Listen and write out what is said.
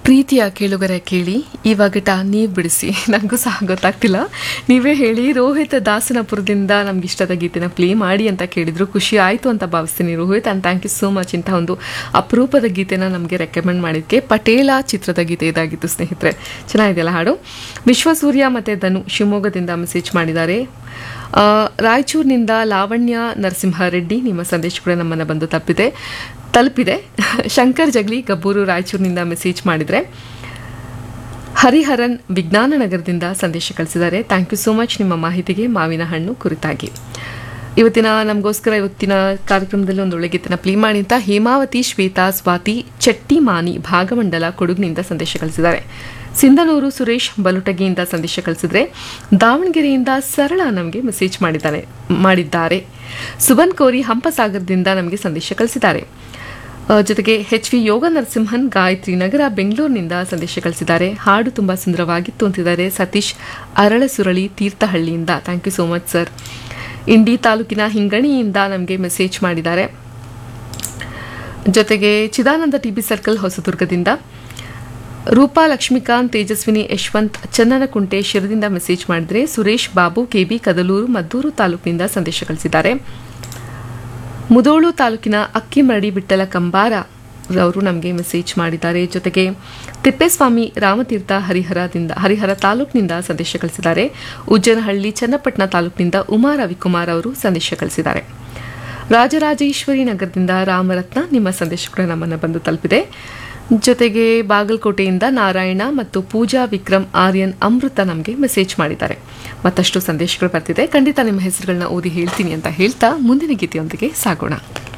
ಪ್ರೀತಿಯ ಕೇಳುಗರೆ ಕೇಳಿ ಇವಾಗಟ ನೀವು ಬಿಡಿಸಿ ನನಗೂ ಸಹ ಗೊತ್ತಾಗ್ತಿಲ್ಲ ನೀವೇ ಹೇಳಿ ರೋಹಿತ್ ದಾಸನಪುರದಿಂದ ನಮ್ಗೆ ಇಷ್ಟದ ಗೀತೆನ ಪ್ಲೇ ಮಾಡಿ ಅಂತ ಕೇಳಿದ್ರು ಖುಷಿ ಆಯಿತು ಅಂತ ಭಾವಿಸ್ತೀನಿ Rohit and thank you so much ಇಂಥ ಒಂದು ಅಪರೂಪದ ಗೀತೆನ ನಮಗೆ ರೆಕಮೆಂಡ್ ಮಾಡಿದ್ದಕ್ಕೆ ಪಟೇಲ ಚಿತ್ರದ ಗೀತೆ ಇದಾಗಿತ್ತು ಸ್ನೇಹಿತರೆ ಚೆನ್ನಾಗಿದೆಯಲ್ಲ ಹಾಡು ವಿಶ್ವಸೂರ್ಯ ಮತ್ತು ಧನು ಶಿವಮೊಗ್ಗದಿಂದ ಮೆಸೇಜ್ ಮಾಡಿದ್ದಾರೆ ಆ, ರಾಯಚೂರಿನಿಂದ ಲಾವಣ್ಯ ನರಸಿಂಹಾರೆಡ್ಡಿ ನಿಮ್ಮ ಸಂದೇಶ ಕೂಡ ನಮ್ಮನ್ನು ಬಂದು ತಪ್ಪಿದೆ ತಲುಪಿದೆ ಶಂಕರ್ ಜಗ್ಲಿ ಗಬ್ಬೂರು ರಾಯಚೂರಿನಿಂದ ಮೆಸೇಜ್ ಮಾಡಿದರೆ ಹರಿಹರನ್ ವಿಜ್ಞಾನ ನಗರದಿಂದ ಸಂದೇಶ ಕಳಿಸಿದ್ದಾರೆ ಥ್ಯಾಂಕ್ ಯು ಸೋ ಮಚ್ ನಿಮ್ಮ ಮಾಹಿತಿಗೆ ಮಾವಿನ ಹಣ್ಣು ಕುರಿತಾಗಿ ಇವತ್ತಿನ ನಮಗೋಸ್ಕರ ಇವತ್ತಿನ ಕಾರ್ಯಕ್ರಮದಲ್ಲಿ ಒಂದು ಒಳ್ಳೆ ಗೀತೆನ ಪ್ಲೇ ಮಾಡಿ ಅಂತ ಹೇಮಾವತಿ ಶ್ವೇತಾ ಸ್ವಾತಿ ಚಟ್ಟಿಮಾನಿ ಭಾಗಮಂಡಲ ಕೊಡಗಿನಿಂದ ಸಂದೇಶ ಕಳಿಸಿದ್ದಾರೆ ಸಿಂಧನೂರು ಸುರೇಶ್ ಬಲುಟಗಿಯಿಂದ ಸಂದೇಶ ಕಳಿಸಿದ್ರೆ ದಾವಣಗೆರೆಯಿಂದ ಸರಳ ನಮಗೆ ಮೆಸೇಜ್ ಮಾಡಿದ್ದಾರೆ ಮಾಡಿದ್ದಾರೆ ಸುಬನ್ ಕೋರಿ ಹಂಪಸಾಗರದಿಂದ ನಮಗೆ ಸಂದೇಶ ಕಳಿಸಿದ್ದಾರೆ ಆ, ಜೊತೆಗೆ ಎಚ್ ವಿ ಯೋಗ ನರಸಿಂಹನ್ ಗಾಯತ್ರಿ ನಗರ ಬೆಂಗಳೂರಿನಿಂದ ಸಂದೇಶ ಕಳಿಸಿದ್ದಾರೆ ಹಾಡು ತುಂಬ ಸುಂದರವಾಗಿತ್ತು ಅಂತಿದ್ದಾರೆ ಸತೀಶ್ ಅರಳಸುರಳಿ ತೀರ್ಥಹಳ್ಳಿಯಿಂದ thank you so much sir Indi ತಾಲೂಕಿನ ಹಿಂಗಣಿಯಿಂದ ನಮಗೆ ಮೆಸೇಜ್ ಮಾಡಿದ್ದಾರೆ ಜೊತೆಗೆ ಚಿದಾನಂದ ಟಿಬಿ ಸರ್ಕಲ್ ಹೊಸದುರ್ಗದಿಂದ ರೂಪಾ ಲಕ್ಷ್ಮೀಕಾಂತ್ ತೇಜಸ್ವಿನಿ ಯಶವಂತ್ ಚನ್ನನಕುಂಟೆ ಶಿರದಿಂದ ಮೆಸೇಜ್ ಮಾಡಿದರೆ ಸುರೇಶ್ ಬಾಬು ಕೆಬಿ ಕದಲೂರು ಮದ್ದೂರು ತಾಲೂಕಿನಿಂದ ಸಂದೇಶ ಕಳಿಸಿದ್ದಾರೆ ಮುದೋಳು ತಾಲೂಕಿನ ಅಕ್ಕಿಮರಡಿ ಬಿಟ್ಟಲ ಕಂಬಾರ ಅವರು ನಮಗೆ ಮೆಸೇಜ್ ಮಾಡಿದ್ದಾರೆ ಜೊತೆಗೆ ತಿಪ್ಪೇಸ್ವಾಮಿ ರಾಮತೀರ್ಥ ಹರಿಹರದಿಂದ ಹರಿಹರ ತಾಲೂಕಿನಿಂದ ಸಂದೇಶ ಕಳಿಸಿದ್ದಾರೆ ಉಜ್ಜನಹಳ್ಳಿ ಚನ್ನಪಟ್ಟಣ ತಾಲೂಕಿನಿಂದ ಉಮಾ ರವಿಕುಮಾರ್ ಅವರು ಸಂದೇಶ ಕಳಿಸಿದ್ದಾರೆ ರಾಜರಾಜೇಶ್ವರಿ ನಗರದಿಂದ ರಾಮರತ್ನ ನಿಮ್ಮ ಸಂದೇಶ ಕೂಡ ನಮ್ಮನ್ನು ಬಂದು ತಲುಪಿದೆ ಜೊತೆಗೆ ಬಾಗಲಕೋಟೆಯಿಂದ ನಾರಾಯಣ ಮತ್ತು ಪೂಜಾ ವಿಕ್ರಮ್ ಆರ್ಯನ್ ಅಮೃತ ನಮಗೆ ಮೆಸೇಜ್ ಮಾಡಿದ್ದಾರೆ ಮತ್ತಷ್ಟು ಸಂದೇಶಗಳು ಬರ್ತಿದೆ ಖಂಡಿತ ನಿಮ್ಮ ಹೆಸರುಗಳನ್ನ ಓದಿ ಹೇಳ್ತೀನಿ ಅಂತ ಹೇಳ್ತಾ ಮುಂದಿನ ಗೀತೆಯೊಂದಿಗೆ ಸಾಗೋಣ